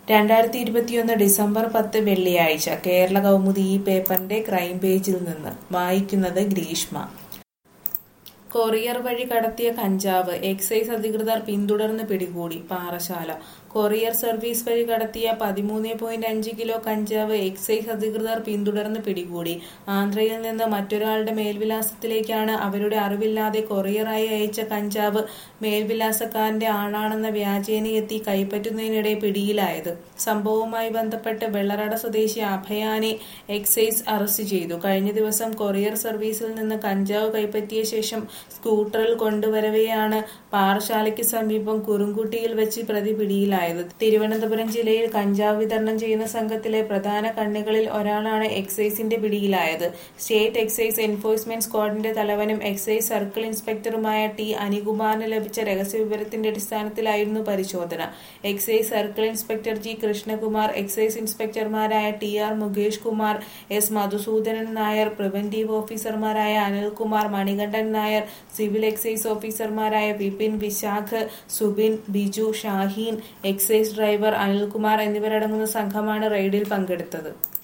രണ്ടായിരത്തി ഇരുപത്തിയൊന്ന് ഡിസംബർ പത്ത് വെള്ളിയാഴ്ച കേരള കൗമുദി ഈ പേപ്പറിന്റെ ക്രൈം പേജിൽ നിന്ന് വായിക്കുന്നത് ഗ്രീഷ്മ കൊറിയർ വഴി കടത്തിയ കഞ്ചാവ് എക്സൈസ് അധികൃതർ പിന്തുടർന്ന് പിടികൂടി പാറശാല കൊറിയർ സർവീസ് വഴി കടത്തിയ പതിമൂന്ന് പോയിന്റ് അഞ്ച് കിലോ കഞ്ചാവ് എക്സൈസ് അധികൃതർ പിന്തുടർന്ന് പിടികൂടി ആന്ധ്രയിൽ നിന്ന് മറ്റൊരാളുടെ മേൽവിലാസത്തിലേക്കാണ് അവരുടെ അറിവില്ലാതെ കൊറിയറായി അയച്ച കഞ്ചാവ് മേൽവിലാസക്കാരന്റെ ആളാണെന്ന വ്യാജേന എത്തി കൈപ്പറ്റുന്നതിനിടെ പിടിയിലായത് സംഭവവുമായി ബന്ധപ്പെട്ട് വെള്ളറട സ്വദേശി അഭയാനെ എക്സൈസ് അറസ്റ്റ് ചെയ്തു കഴിഞ്ഞ ദിവസം കൊറിയർ സർവീസിൽ നിന്ന് കഞ്ചാവ് കൈപ്പറ്റിയ ശേഷം സ്കൂട്ടറിൽ കൊണ്ടുവരവെയാണ് പാറശാലയ്ക്ക് സമീപം കുറുങ്കുട്ടിയിൽ വെച്ച് പ്രതി പിടിയിലായത് തിരുവനന്തപുരം ജില്ലയിൽ കഞ്ചാവ് വിതരണം ചെയ്യുന്ന സംഘത്തിലെ പ്രധാന കണ്ണികളിൽ ഒരാളാണ് എക്സൈസിന്റെ പിടിയിലായത് സ്റ്റേറ്റ് എക്സൈസ് എൻഫോഴ്സ്മെന്റ് സ്ക്വാഡിന്റെ തലവനും എക്സൈസ് സർക്കിൾ ഇൻസ്പെക്ടറുമായ ടി അനികുമാറിന് ലഭിച്ച രഹസ്യവിവരത്തിന്റെ അടിസ്ഥാനത്തിലായിരുന്നു പരിശോധന excise circle inspector G Krishnakumar excise ഇൻസ്പെക്ടർമാരായ T R Mukesh Kumar S Madhusudanan Nair preventive ഓഫീസർമാരായ അനിൽകുമാർ മണികണ്ഠൻ നായർ സിവിൽ എക്സൈസ് ഓഫീസർമാരായ വിപിൻ വിശാഖ് സുബിൻ ബിജു ഷാഹീൻ എക്സൈസ് ഡ്രൈവർ അനിൽകുമാർ എന്നിവരടങ്ങുന്ന സംഘമാണ് റെയ്ഡിൽ പങ്കെടുത്തത്